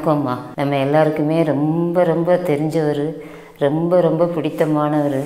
வணக்கம்மா நம்ம எல்லாருக்குமே ரொம்ப ரொம்ப தெரிஞ்சவர் ரொம்ப ரொம்ப பிடித்தமானவர்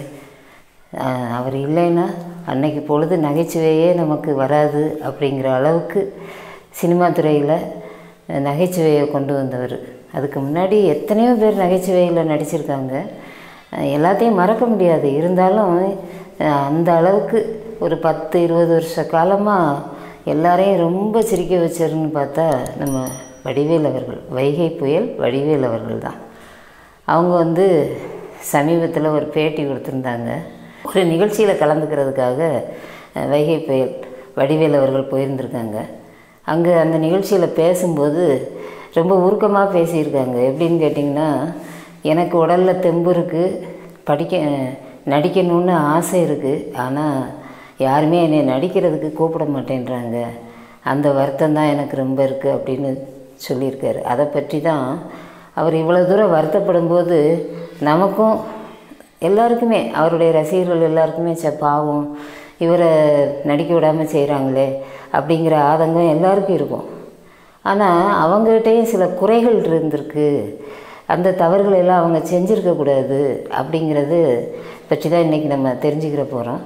ஆஹ் அவர் இல்லைன்னா அன்னைக்கு பொழுது நகைச்சுவையே நமக்கு வராது அப்படிங்கிற அளவுக்கு சினிமா துறையில் நகைச்சுவையை கொண்டு வந்தவர் அதுக்கு முன்னாடி எத்தனையோ பேர் நகைச்சுவையில் நடிச்சிருக்காங்க ஆஹ் எல்லாத்தையும் மறக்க முடியாது இருந்தாலும் ஆஹ் அந்த அளவுக்கு ஒரு பத்து இருபது வருஷ காலமாக எல்லாரையும் ரொம்ப சிரிக்க வச்சாருன்னு பார்த்தா நம்ம வடிவேல் அவர்கள் வைகை புயல் வடிவேல் அவர்கள் தான் அவங்க வந்து சமீபத்தில் ஒரு பேட்டி கொடுத்துருந்தாங்க ஒரு நிகழ்ச்சியில் கலந்துக்கிறதுக்காக அஹ், வைகை புயல் வடிவேல் அவர்கள் போயிருந்திருக்காங்க அங்கே அந்த நிகழ்ச்சியில் பேசும்போது ரொம்ப உருக்கமாக பேசியிருக்காங்க எப்படின்னு கேட்டிங்கன்னா எனக்கு உடலில் தெம்பு இருக்குது படிக்க நடிக்கணும்னு ஆசை இருக்குது ஆனால் யாருமே என்னை நடிக்கிறதுக்கு கூப்பிட மாட்டேன்றாங்க அந்த வருத்தம் தான் எனக்கு ரொம்ப இருக்குது அப்படின்னு சொல்லியிருக்காரு அதை பற்றி தான் அவர் இவ்வளோ தூரம் வருத்தப்படும் போது நமக்கும் எல்லாருக்குமே அவருடைய ரசிகர்கள் எல்லாருக்குமே ச பாவம் இவரை நடிக்க விடாமல் செய்கிறாங்களே அப்படிங்கிற ஆதங்கம் எல்லாருக்கும் இருக்கும் ஆனால் அவங்ககிட்டயும் சில குறைகள் இருந்திருக்கு அந்த தவறுகளை எல்லாம் அவங்க செஞ்சுருக்கக்கூடாது அப்படிங்கிறது பற்றி தான் இன்றைக்கி நம்ம தெரிஞ்சுக்கிற போகிறோம்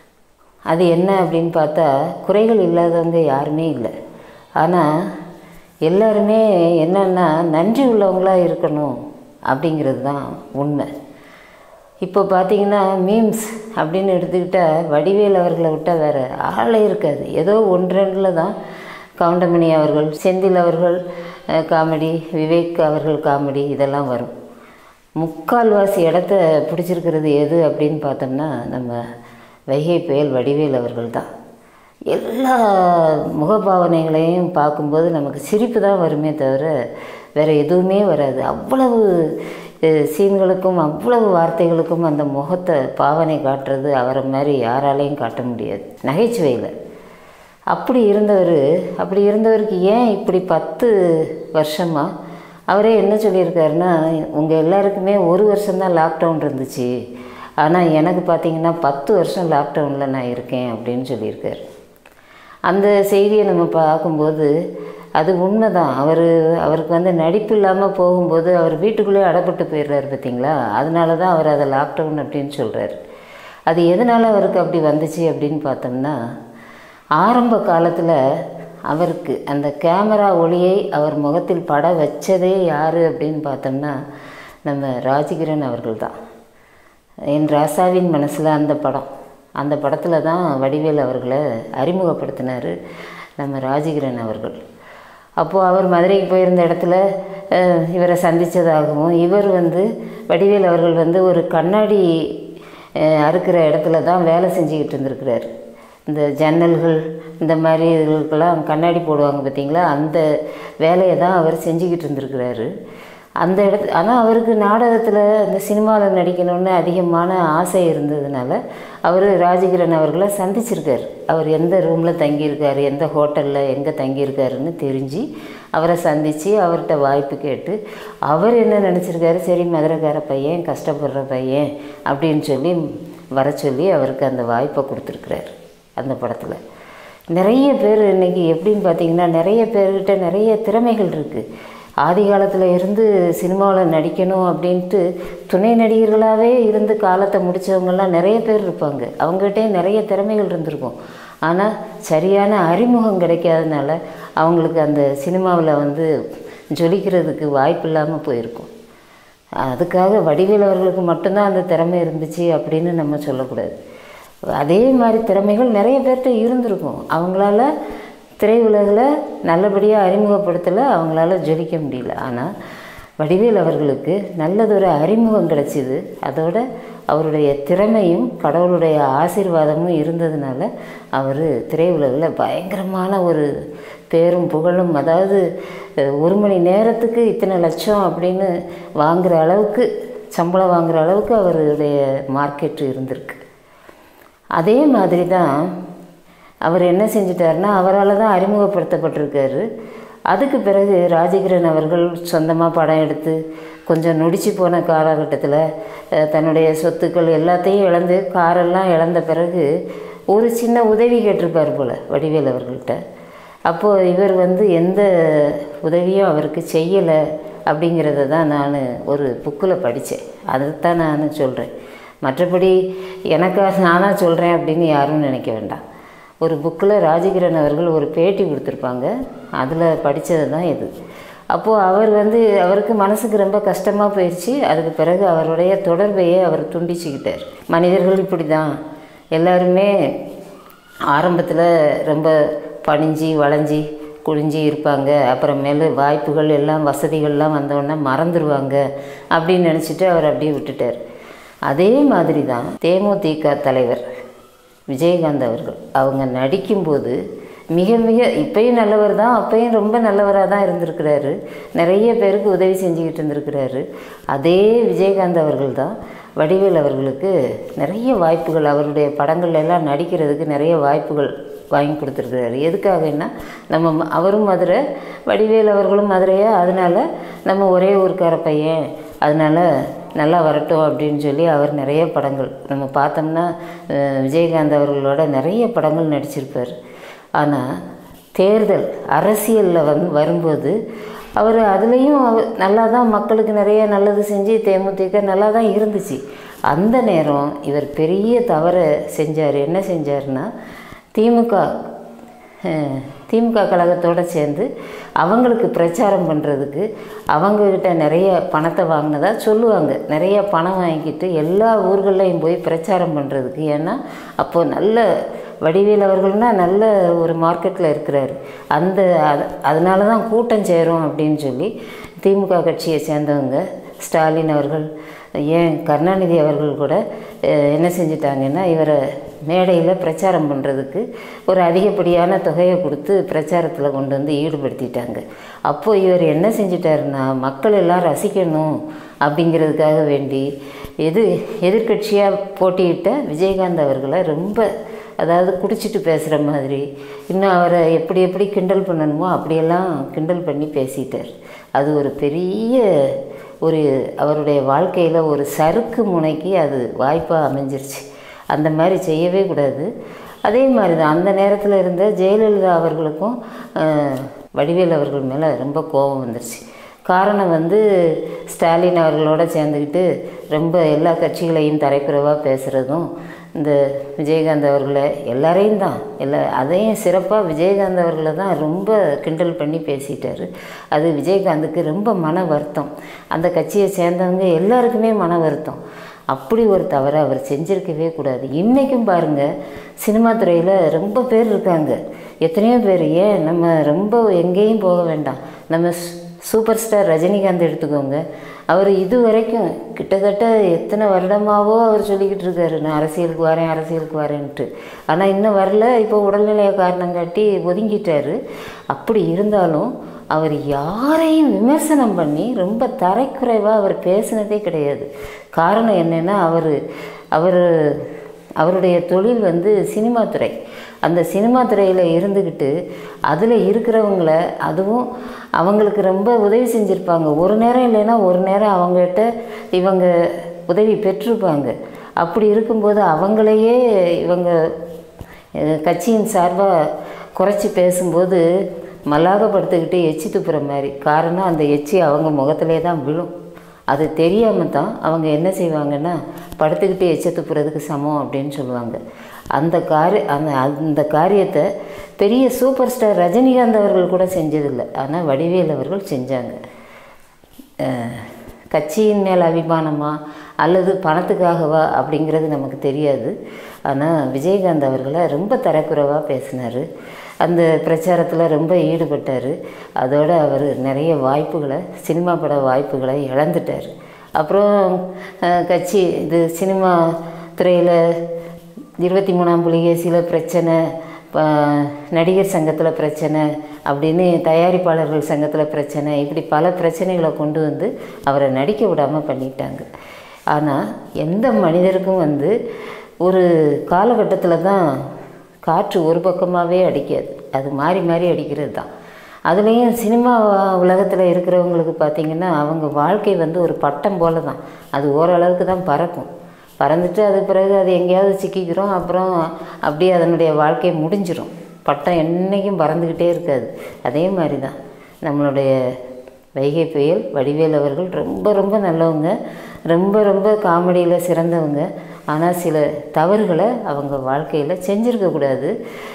அது என்ன அப்படின்னு பார்த்தா குறைகள் இல்லாதவங்க யாருமே இல்லை ஆனால் எல்லாருமே என்னன்னா நன்றி உள்ளவங்களாக இருக்கணும் அப்படிங்கிறது தான் உண்மை இப்போ பார்த்தீங்கன்னா மீம்ஸ் அப்படின்னு எடுத்துக்கிட்டால் வடிவேல் அவர்களை விட்டால் வேறு ஆளே இருக்காது ஏதோ ஒன்று ரெண்டில் தான் கவுண்டமணி அவர்கள் செந்தில் அவர்கள் அஹ், காமெடி விவேக் அவர்கள் காமெடி இதெல்லாம் வரும் முக்கால்வாசி இடத்த பிடிச்சிருக்கிறது எது அப்படின்னு பார்த்தோம்னா நம்ம வைகை புயல் வடிவேல் அவர்கள் தான் எல்லா முகபாவனைகளையும் பார்க்கும்போது நமக்கு சிரிப்பு தான் வருமே தவிர வேறு எதுவுமே வராது அவ்வளவு அஹ், சீன்களுக்கும் அவ்வளவு வார்த்தைகளுக்கும் அந்த முகத்தை பாவனை காட்டுறது அவரை மாதிரி யாராலையும் காட்ட முடியாது நகைச்சுவையில் அப்படி இருந்தவர் அப்படி இருந்தவருக்கு ஏன் இப்படி பத்து வருஷமாக அவரே என்ன சொல்லியிருக்காருன்னா உங்கள் எல்லாருக்குமே ஒரு வருஷம்தான் லாக்டவுன் இருந்துச்சு ஆனால் எனக்கு பார்த்தீங்கன்னா பத்து வருஷம் லாக்டவுனில் நான் இருக்கேன் அப்படின்னு சொல்லியிருக்காரு அந்த செய்தியை நம்ம பார்க்கும்போது அது உண்மை தான் அவர் அவருக்கு வந்து நடிப்பு இல்லாமல் போகும்போது அவர் வீட்டுக்குள்ளே அடப்பட்டு போயிடுறாரு பார்த்தீங்களா அதனால தான் அவர் அதை லாக்டவுன் அப்படின்னு சொல்கிறார் அது எதனால் அவருக்கு அப்படி வந்துச்சு அப்படின்னு பார்த்தோம்னா ஆரம்ப காலத்தில் அவருக்கு அந்த கேமரா ஒளியை அவர் முகத்தில் பட வச்சதே யார் அப்படின்னு பார்த்தோம்னா நம்ம ராஜகிரண் அவர்கள் தான் என் ராசாவின் மனசில் அந்த படம் அந்த படத்தில் தான் வடிவேல் அவர்களை அறிமுகப்படுத்தினார் நம்ம ராஜகிரண் அவர்கள் அப்போது அவர் மதுரைக்கு போயிருந்த இடத்துல அஹ், இவரை சந்தித்ததாகவும் இவர் வந்து வடிவேல் அவர்கள் வந்து ஒரு கண்ணாடி அஹ், அறுக்கிற இடத்துல தான் வேலை செஞ்சுக்கிட்டு இருந்திருக்கிறார் இந்த ஜன்னல்கள் இந்த மாதிரி இதுகளுக்கெல்லாம் கண்ணாடி போடுவாங்க பார்த்தீங்களா அந்த வேலையை தான் அவர் செஞ்சுக்கிட்டு இருந்திருக்கிறாரு அந்த இடத்து ஆனால் அவருக்கு நாடகத்தில் இந்த சினிமாவில் நடிக்கணும்னு அதிகமான ஆசை இருந்ததுனால அவர் ராஜகிரண் அவர்களை சந்திச்சிருக்கார் அவர் எந்த ரூமில் தங்கியிருக்காரு எந்த ஹோட்டலில் எங்கே தங்கியிருக்காருன்னு தெரிஞ்சு அவரை சந்தித்து அவர்கிட்ட வாய்ப்பு கேட்டு அவர் என்ன நினச்சிருக்காரு சரி மதுரைக்கார பையன் கஷ்டப்படுற பையன் அப்படின்னு சொல்லி வர சொல்லி அவருக்கு அந்த வாய்ப்பை கொடுத்துருக்குறாரு அந்த படத்தில் நிறைய பேர் இன்றைக்கி எப்படின்னு பார்த்தீங்கன்னா நிறைய பேர்கிட்ட நிறைய திறமைகள் இருக்குது ஆதி காலத்தில் இருந்து சினிமாவில் நடிக்கணும் அப்படின்ட்டு துணை நடிகர்களாகவே இருந்து காலத்தை முடித்தவங்கெல்லாம் நிறைய பேர் இருப்பாங்க அவங்ககிட்டே நிறைய திறமைகள் இருந்திருக்கும் ஆனால் சரியான அறிமுகம் கிடைக்காதனால அவங்களுக்கு அந்த சினிமாவில் வந்து ஜொலிக்கிறதுக்கு வாய்ப்பு இல்லாமல் போயிருக்கும் அதுக்காக வடிவேல் அவர்களுக்கு மட்டும்தான் அந்த திறமை இருந்துச்சு அப்படின்னு நம்ம சொல்லக்கூடாது அதே மாதிரி திறமைகள் நிறைய பேர்கிட்ட இருந்திருக்கும் அவங்களால திரையுலகில் நல்லபடியாக அறிமுகப்படுத்தலை அவங்களால ஜொலிக்க முடியல ஆனால் வடிவேல் அவர்களுக்கு நல்லதொரு அறிமுகம் கிடைச்சிது அதோட அவருடைய திறமையும் கடவுளுடைய ஆசீர்வாதமும் இருந்ததுனால அவர் திரையுலகில் பயங்கரமான ஒரு பேரும் புகழும் அதாவது அஹ், ஒரு மணி நேரத்துக்கு இத்தனை லட்சம் அப்படின்னு வாங்குகிற அளவுக்கு சம்பளம் வாங்குகிற அளவுக்கு அவருடைய மார்க்கெட் இருந்திருக்கு அதே மாதிரி தான் அவர் என்ன செஞ்சிட்டாருன்னா அவரால் தான் அறிமுகப்படுத்தப்பட்டிருக்காரு அதுக்கு பிறகு ராஜகிரண் அவர்கள் சொந்தமாக படம் எடுத்து கொஞ்சம் நொடிச்சு போன காலகட்டத்தில் அஹ், தன்னுடைய சொத்துக்கள் எல்லாத்தையும் இழந்து காரெல்லாம் இழந்த பிறகு ஒரு சின்ன உதவி கேட்டிருப்பார் போல் வடிவேல் அவர்கள்ட்ட அப்போது இவர் வந்து எந்த உதவியும் அவருக்கு செய்யலை அப்படிங்கிறத தான் நான் ஒரு புக்கில் படித்தேன் அதைத்தான் நான் சொல்கிறேன் மற்றபடி எனக்காக நானாக சொல்கிறேன் அப்படின்னு யாரும் நினைக்க வேண்டாம் ஒரு புக்கில் ராஜகிரண் அவர்கள் ஒரு பேட்டி கொடுத்துருப்பாங்க அதில் படித்தது தான் இது அப்போது அவர் வந்து அவருக்கு மனசுக்கு ரொம்ப கஷ்டமாக போயிடுச்சு அதுக்கு பிறகு அவருடைய தொடர்பையே அவர் துண்டிச்சுக்கிட்டார் மனிதர்கள் இப்படி தான் எல்லாருமே ஆரம்பத்தில் ரொம்ப பணிஞ்சு வளைஞ்சி குடிஞ்சி இருப்பாங்க அப்புறமேலு வாய்ப்புகள் எல்லாம் வசதிகள்லாம் வந்தோடனே மறந்துடுவாங்க அப்படின்னு நினச்சிட்டு அவர் அப்படியே விட்டுட்டார் அதே மாதிரி தான் தேமுதிக தலைவர் விஜயகாந்த் அவர்கள் அவங்க நடிக்கும்போது மிக மிக இப்பயும் நல்லவர் தான் அப்பயும் ரொம்ப நல்லவராக தான் இருந்திருக்கிறாரு நிறைய பேருக்கு உதவி செஞ்சுக்கிட்டு இருந்திருக்கிறாரு அதே விஜயகாந்த் அவர்கள் தான் வடிவேல் அவர்களுக்கு நிறைய வாய்ப்புகள் அவருடைய படங்கள்ல எல்லாம் நடிக்கிறதுக்கு நிறைய வாய்ப்புகள் வாங்கி கொடுத்துருக்குறாரு எதுக்காகன்னா நம்ம ம- அவரும் மதுரை வடிவேல் அவர்களும் மதுரையா அதனால நம்ம ஒரே ஊருக்கார பையன் அதனால நல்லா வரட்டும் அப்படின்னு சொல்லி அவர் நிறைய படங்கள் நம்ம பார்த்தோம்னா அஹ், விஜயகாந்த் அவர்களோட நிறைய படங்கள் நடிச்சிருப்பார் ஆனால் தேர்தல் அரசியலில் வந் வரும்போது அவர் அதுலேயும் அவர் நல்லா தான் மக்களுக்கு நிறைய நல்லது செஞ்சு தேமுதிக நல்லா தான் இருந்துச்சு அந்த நேரம் இவர் பெரிய தவறை செஞ்சார் என்ன செஞ்சாருன்னா திமுக அஹ், திமுக கழகத்தோடு சேர்ந்து அவங்களுக்கு பிரச்சாரம் பண்ணுறதுக்கு அவங்கக்கிட்ட நிறைய பணத்தை வாங்கினதா சொல்லுவாங்க நிறைய பணம் வாங்கிக்கிட்டு எல்லா ஊர்கள்லையும் போய் பிரச்சாரம் பண்ணுறதுக்கு ஏன்னா அப்போது நல்ல வடிவேல் அவர்கள்னா நல்ல ஒரு மார்க்கெட்டில் இருக்கிறாரு அந்த அது அதனால தான் கூட்டம் சேரும் அப்படின்னு சொல்லி திமுக கட்சியை சேர்ந்தவங்க ஸ்டாலின் அவர்கள் ஏன் கருணாநிதி அவர்கள் கூட அஹ், என்ன செஞ்சிட்டாங்கன்னா இவரை மேடையில் பிரச்சாரம் பண்ணுறதுக்கு ஒரு அதிகப்படியான தொகையை கொடுத்து பிரச்சாரத்தில் கொண்டு வந்து ஈடுபடுத்திட்டாங்க அப்போது இவர் என்ன செஞ்சிட்டாருன்னா மக்கள் எல்லாம் ரசிக்கணும் அப்படிங்கிறதுக்காக வேண்டி எது எதிர்க்கட்சியாக போட்டியிட்ட விஜயகாந்த் அவர்களை ரொம்ப அதாவது குடிச்சிட்டு பேசுகிற மாதிரி இன்னும் அவரை எப்படி எப்படி கிண்டல் பண்ணணுமோ அப்படியெல்லாம் கிண்டல் பண்ணி பேசிட்டார் அது ஒரு பெரிய ஒரு அவருடைய வாழ்க்கையில் ஒரு சறுக்கு முனைக்கு அது வாய்ப்பாக அமைஞ்சிருச்சு அந்த மாதிரி செய்யவே கூடாது அதே மாதிரி தான் அந்த நேரத்தில் இருந்த ஜெயலலிதா அவர்களுக்கும் அஹ், வடிவேல் அவர்கள் மேலே ரொம்ப கோபம் வந்துருச்சு காரணம் வந்து ஸ்டாலின் அவர்களோட சேர்ந்துக்கிட்டு ரொம்ப எல்லா கட்சிகளையும் தரைக்குறைவாக பேசுகிறதும் இந்த விஜயகாந்த் அவர்களை எல்லாரையும் தான் எல்லா அதையும் சிறப்பாக விஜயகாந்த் அவர்களை தான் ரொம்ப கிண்டல் பண்ணி பேசிட்டாரு அது விஜயகாந்துக்கு ரொம்ப மன வருத்தம் அந்த கட்சியை சேர்ந்தவங்க எல்லாருக்குமே மன வருத்தம் அப்படி ஒரு தவறை அவர் செஞ்சிருக்கவே கூடாது இன்றைக்கும் பாருங்கள் சினிமா துறையில் ரொம்ப பேர் இருக்காங்க எத்தனையோ பேர் ஏன் நம்ம ரொம்ப எங்கேயும் போக வேண்டாம் நம்ம சு- சூப்பர் ஸ்டார் ரஜினிகாந்த் எடுத்துக்கோங்க அவர் இது வரைக்கும் கிட்டத்தட்ட எத்தனை வருடமாவோ அவர் சொல்லிக்கிட்டு இருக்காரு நான் அரசியலுக்கு வரேன் அரசியலுக்கு வரேன்ட்டு ஆனால் இன்னும் வரல இப்போ உடல்நிலைய காரணம் காட்டி ஒதுங்கிட்டாரு அப்படி இருந்தாலும் அவர் யாரையும் விமர்சனம் பண்ணி ரொம்ப தரைக்குறைவாக அவர் பேசினதே கிடையாது காரணம் என்னென்னா அவர் அவர் அவருடைய தொழில் வந்து சினிமா துறை அந்த சினிமா துறையில் இருந்துக்கிட்டு அதில் இருக்கிறவங்கள அதுவும் அவங்களுக்கு ரொம்ப உதவி செஞ்சுருப்பாங்க ஒரு நேரம் இல்லைன்னா ஒரு நேரம் அவங்ககிட்ட இவங்க உதவி பெற்றிருப்பாங்க அப்படி இருக்கும்போது அவங்களையே இவங்க அஹ், கட்சியின் சார்பாக குறைச்சி பேசும்போது மல்லாகப்படுத்திக்கிட்டு எச்சி துப்புற மாதிரி காரணம் அந்த எச்சி அவங்க முகத்திலே தான் விழும் அது தெரியாமல் தான் அவங்க என்ன செய்வாங்கன்னா படுத்துக்கிட்டு எச்ச துப்புறதுக்கு சமம் அப்படின்னு சொல்லுவாங்க அந்த காரி அந்த அந்த காரியத்தை பெரிய சூப்பர் ஸ்டார் ரஜினிகாந்த் அவர்கள் கூட செஞ்சதில்லை ஆனால் வடிவேல் அவர்கள் செஞ்சாங்க அஹ், கட்சியின் மேல் அபிமானமா அல்லது பணத்துக்காகவா அப்படிங்கிறது நமக்கு தெரியாது ஆனால் விஜயகாந்த் அவர்களை ரொம்ப தரக்குறைவாக பேசினார் அந்த பிரச்சாரத்தில் ரொம்ப ஈடுபட்டார் அதோட அவர் நிறைய வாய்ப்புகளை சினிமா பட வாய்ப்புகளை இழந்துட்டார் அப்புறம் அஹ், கட்சி இது சினிமா துறையில் இருபத்தி மூணாம் புலிகேசியில் பிரச்சனை ப- நடிகர் சங்கத்தில் பிரச்சனை அப்படின்னு தயாரிப்பாளர்கள் சங்கத்தில் பிரச்சனை இப்படி பல பிரச்சனைகளை கொண்டு வந்து அவரை நடிக்க விடாமல் பண்ணிட்டாங்க ஆனால் எந்த மனிதருக்கும் வந்து ஒரு காலகட்டத்தில் தான் காற்று ஒரு பக்கமாகவே அடிக்காது அது மாறி மாறி அடிக்கிறது தான் அதுலேயும் சினிமா உலகத்தில் இருக்கிறவங்களுக்கு பார்த்திங்கன்னா அவங்க வாழ்க்கை வந்து ஒரு பட்டம் போல தான் அது ஓரளவுக்கு தான் பறக்கும் பறந்துட்டு அது பிறகு அது எங்கேயாவது சிக்கிக்கிறோம் அப்புறம் அப்படியே அதனுடைய வாழ்க்கை முடிஞ்சிரும் பட்டம் என்றைக்கும் பறந்துக்கிட்டே இருக்காது அதே மாதிரி தான் நம்மளுடைய வைகை புயல் வடிவேல் அவர்கள் ரொம்ப ரொம்ப நல்லவங்க ரொம்ப ரொம்ப காமெடியில் சிறந்தவங்க ஆனால் சில தவறுகளை அவங்க வாழ்க்கையில் செஞ்சுருக்கக்கூடாது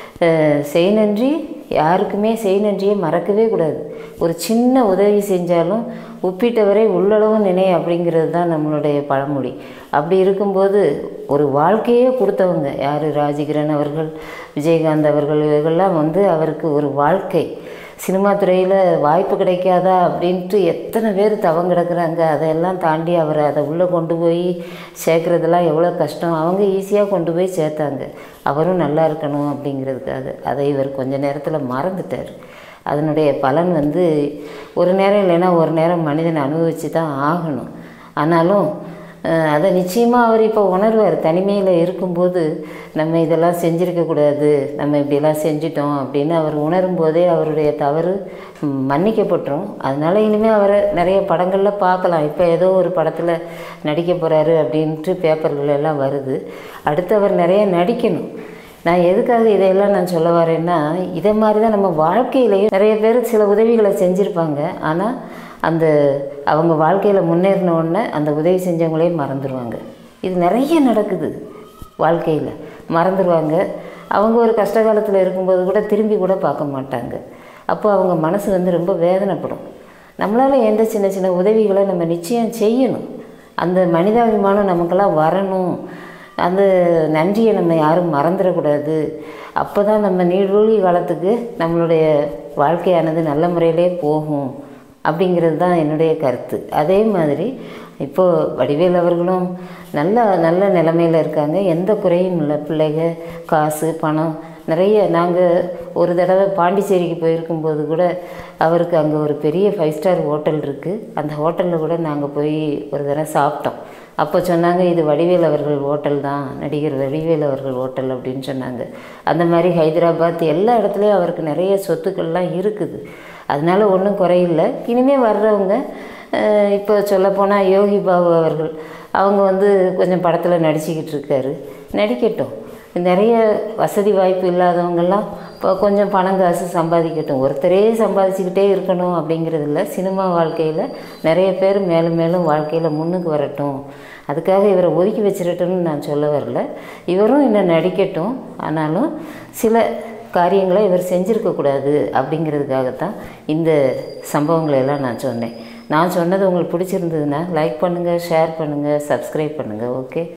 செய் நன்றி யாருக்குமே செய் நன்றியை மறக்கவே கூடாது ஒரு சின்ன உதவி செஞ்சாலும் ஒப்பிட்டவரை உள்ளளவு நினை அப்படிங்கிறது தான் நம்மளுடைய பழமொழி அப்படி இருக்கும்போது ஒரு வாழ்க்கையே கொடுத்தவங்க யார் ராஜகிரண் அவர்கள் விஜயகாந்த் அவர்கள் இவர்கள்லாம் வந்து அவருக்கு ஒரு வாழ்க்கை சினிமா துறையில் வாய்ப்பு கிடைக்காதா அப்படின்ட்டு எத்தனை பேர் தவம் கிடக்குறாங்க அதையெல்லாம் தாண்டி அவரை அதை உள்ளே கொண்டு போய் சேர்க்குறதெல்லாம் எவ்வளோ கஷ்டம் அவங்க ஈஸியாக கொண்டு போய் சேர்த்தாங்க அவரும் நல்லா இருக்கணும் அப்படிங்கிறதுக்காக அதை இவர் கொஞ்ச நேரத்தில் மறந்துட்டார் அதனுடைய பலன் வந்து ஒரு நேரம் இல்லைன்னா ஒரு நேரம் மனிதன் அனுபவித்து தான் ஆகணும் ஆனாலும் அஹ், அதை நிச்சயமாக அவர் இப்போ உணர்வார் தனிமையில் இருக்கும்போது நம்ம இதெல்லாம் செஞ்சிருக்கக்கூடாது நம்ம இப்படியெல்லாம் செஞ்சிட்டோம் அப்படின்னு அவர் உணரும் போதே அவருடைய தவறு ம், மன்னிக்கப்பட்டுரும் அதனால இனிமேல் அவரை நிறைய படங்களில் பார்க்கலாம் இப்போ ஏதோ ஒரு படத்தில் நடிக்க போகிறாரு அப்படின்ட்டு பேப்பர்கள் எல்லாம் வருது அடுத்து அவர் நிறைய நடிக்கணும் நான் எதுக்காக இதையெல்லாம் நான் சொல்ல வரேன்னா இதை மாதிரி தான் நம்ம வாழ்க்கையிலையும் நிறைய பேர் சில உதவிகளை செஞ்சுருப்பாங்க ஆனால் அந்த அவங்க வாழ்க்கையில் முன்னேறின உடனே அந்த உதவி செஞ்சவங்களே மறந்துடுவாங்க இது நிறைய நடக்குது வாழ்க்கையில் மறந்துடுவாங்க அவங்க ஒரு கஷ்ட காலத்தில் இருக்கும்போது கூட திரும்பி கூட பார்க்க மாட்டாங்க அப்போ அவங்க மனசு வந்து ரொம்ப வேதனைப்படும் நம்மளால் எந்த சின்ன சின்ன உதவிகளை நம்ம நிச்சயம் செய்யணும் அந்த மனிதாபிமானம் நமக்கெல்லாம் வரணும் அந்த நன்றியை நம்ம யாரும் மறந்துடக்கூடாது அப்போ தான் நம்ம நீடூழி காலத்துக்கு நம்மளுடைய வாழ்க்கையானது நல்ல முறையிலே போகும் அப்படிங்கிறது தான் என்னுடைய கருத்து அதே மாதிரி இப்போது வடிவேல் அவர்களும் நல்ல நல்ல நிலமையில் இருக்காங்க எந்த குறையும் இல்லை பிள்ளைக காசு பணம் நிறைய நாங்கள் ஒரு தடவை பாண்டிச்சேரிக்கு போயிருக்கும்போது கூட அவருக்கு அங்கே ஒரு பெரிய ஃபைவ் ஸ்டார் ஹோட்டல் இருக்குது அந்த ஹோட்டலில் கூட நாங்கள் போய் ஒரு தடவை சாப்பிட்டோம் அப்போ சொன்னாங்க இது வடிவேல் அவர்கள் ஹோட்டல் தான் நடிகர் வடிவேல் அவர்கள் ஹோட்டல் அப்படின்னு சொன்னாங்க அந்த மாதிரி ஹைதராபாத் எல்லா இடத்துலையும் அவருக்கு நிறைய சொத்துக்கள்லாம் இருக்குது அதனால ஒன்றும் குறையில்லை இனிமேல் வர்றவங்க அஹ், இப்போ சொல்லப்போனால் யோகி பாபு அவர்கள் அவங்க வந்து கொஞ்சம் படத்தில் நடிச்சுக்கிட்டு இருக்காரு நடிக்கட்டும் நிறைய வசதி வாய்ப்பு இல்லாதவங்கெல்லாம் இப்போ கொஞ்சம் பணம் காசு சம்பாதிக்கட்டும் ஒருத்தரே சம்பாதிச்சுக்கிட்டே இருக்கணும் அப்படிங்கிறது இல்லை சினிமா வாழ்க்கையில் நிறைய பேர் மேலும் மேலும் வாழ்க்கையில் முன்னுக்கு வரட்டும் அதுக்காக இவரை ஒதுக்கி வச்சிடட்டும்னு நான் சொல்ல வரல இவரும் இன்னும் நடிக்கட்டும் ஆனாலும் சில காரியங்களை இவர் செஞ்சுருக்கக்கூடாது அப்படிங்கிறதுக்காகத்தான் இந்த சம்பவங்களை எல்லாம் நான் சொன்னேன் நான் சொன்னது உங்களுக்கு பிடிச்சிருந்ததுன்னா லைக் பண்ணுங்கள் ஷேர் பண்ணுங்கள் சப்ஸ்கிரைப் பண்ணுங்கள் ஓகே